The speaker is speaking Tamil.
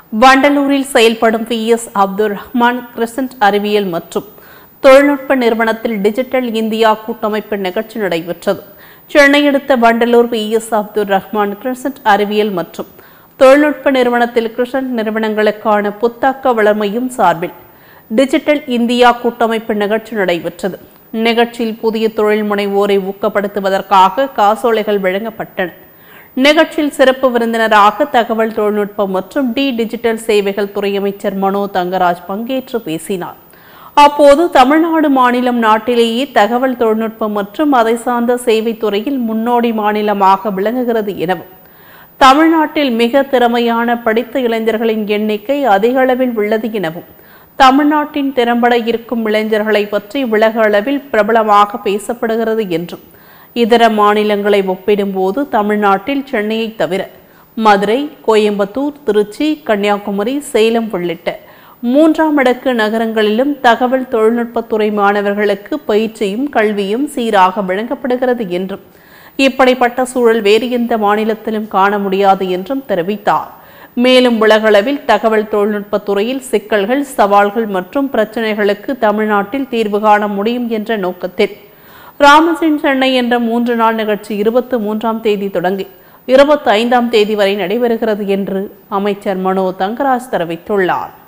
வண்டலூரில் செயல்படும் B S Abdul Rahman Crescent அறிவியல் மற்றும் தொழில்நுட்ப நிறுவனத்தில் டிஜிட்டல் இந்தியா கூட்டமைப்பு நிகழ்ச்சி நடைபெற்றது சென்னை அடுத்த Vandalur B S Abdul Rahman Crescent அறிவியல் மற்றும் தொழில்நுட்ப நிறுவனத்தில் கிரசன்ட் நிறுவனங்களுக்கான புத்தாக்க வளர்மையும் சார்பில் டிஜிட்டல் இந்தியா கூட்டமைப்பு நிகழ்ச்சி நடைபெற்றது நிகழ்ச்சியில் புதிய தொழில் முனைவோரை ஊக்கப்படுத்துவதற்காக காசோலைகள் வழங்கப்பட்டன நிகழ்ச்சியில் சிறப்பு விருந்தினராக தகவல் தொழில்நுட்பம் மற்றும் டி டிஜிட்டல் சேவைகள் துறை அமைச்சர் மனோ தங்கராஜ் பங்கேற்று பேசினார் அப்போது தமிழ்நாடு மாநிலம் நாட்டிலேயே தகவல் தொழில்நுட்பம் மற்றும் அதை சார்ந்த சேவை துறையில் முன்னோடி மாநிலமாக விளங்குகிறது எனவும் தமிழ்நாட்டில் மிக திறமையான படித்த இளைஞர்களின் எண்ணிக்கை அதிக அளவில் உள்ளது எனவும் தமிழ்நாட்டின் திறம்பட இருக்கும் இளைஞர்களை பற்றி உலக அளவில் பிரபலமாக பேசப்படுகிறது என்றும் இதர மாநிலங்களை ஒப்பிடும்போது தமிழ்நாட்டில் சென்னையை தவிர மதுரை கோயம்புத்தூர் திருச்சி கன்னியாகுமரி சேலம் உள்ளிட்ட மூன்றாம் அடுக்கு நகரங்களிலும் தகவல் தொழில்நுட்பத்துறை மாணவர்களுக்கு பயிற்சியும் கல்வியும் சீராக வழங்கப்படுகிறது என்றும் இப்படிப்பட்ட சூழல் வேறு எந்த மாநிலத்திலும் காண முடியாது என்றும் தெரிவித்தார் மேலும் உலகளவில் தகவல் தொழில்நுட்பத் துறையில் சிக்கல்கள் சவால்கள் மற்றும் பிரச்சனைகளுக்கு தமிழ்நாட்டில் தீர்வு காண முடியும் என்ற நோக்கத்தில் ராமசின் சென்னை என்ற மூன்று நாள் நிகழ்ச்சி இருபத்தி மூன்றாம் தேதி தொடங்கி இருபத்தி ஐந்தாம் தேதி வரை நடைபெறுகிறது என்று அமைச்சர் மனோ தங்கராஜ் தெரிவித்துள்ளார்